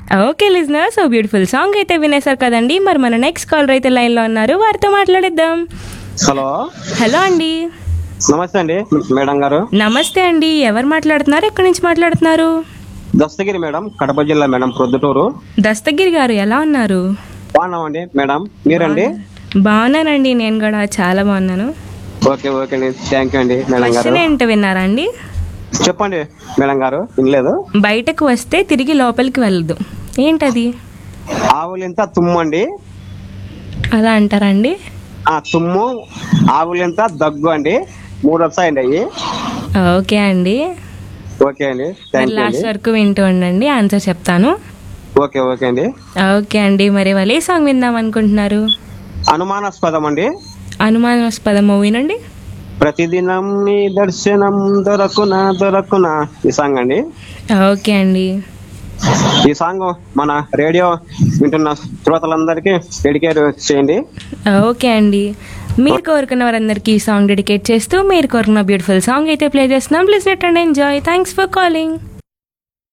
okay listener so beautiful song అయితే వినేశారు కదండి మరి మన నెక్స్ట్ కాలర్ అయితే లైన్లో ఉన్నారు వారితో మాట్లాడిద్దాం హలో హలో అండి నమస్తే అండి మేడం గారు నమస్తే అండి ఎవరు మాట్లాడుతున్నారు ఎక్కడి నుంచి మాట్లాడుతున్నారు దస్తగిరి మేడం కడప జిల్లా మేడం ప్రొద్దుటూరు దస్తగిరి గారు ఎలా ఉన్నారు బాగున్నామండి మేడం మీరండి బాగున్నానండి నేను కూడా చాలా బాగున్నాను ఓకే ఓకే అండి థ్యాంక్ యూ అండి మేడం గారు క్వశ్చన్ ఏంటో విన్నారా అండి చెప్పండి మేడం గారు వినలేదు బయటకు వస్తే తిరిగి లోపలికి వెళ్ళదు ఏంటది ఆవులింత తుమ్ము అండి అలా అంటారండి ఆ తుమ్ము ఆవులింత దగ్గు అండి మూడు వస్తాయండి అవి ఓకే అండి ఓకే అండి మరి థ్యాంక్ యూ అండి లాస్ట్ వరకు వింటూ ఉండండి ఆన్సర్ చెప్తాను ఓకే ఓకే అండి ఓకే అండి మరి వాళ్ళు ఏ సాంగ్ విందాం అనుకుంటున్నారు అనుమానాస్పదం అండి అనుమానాస్పద మూవీనండి ప్రతిదినం నీ దర్శనం దొరకునా దొరకునా ఈ సాంగ్ అండి ఓకే అండి ఈ సాంగ్ మన రేడియో వింటున్న శ్రోతలందరికీ డెడికేట్ చేయండి ఓకే అండి మీరు కోరుకున్న వారందరికీ ఈ సాంగ్ డెడికేట్ చేస్తూ మీరు కోరుకున్న బ్యూటిఫుల్ సాంగ్ అయితే ప్లే చేస్తున్నాం please net and enjoy thanks for calling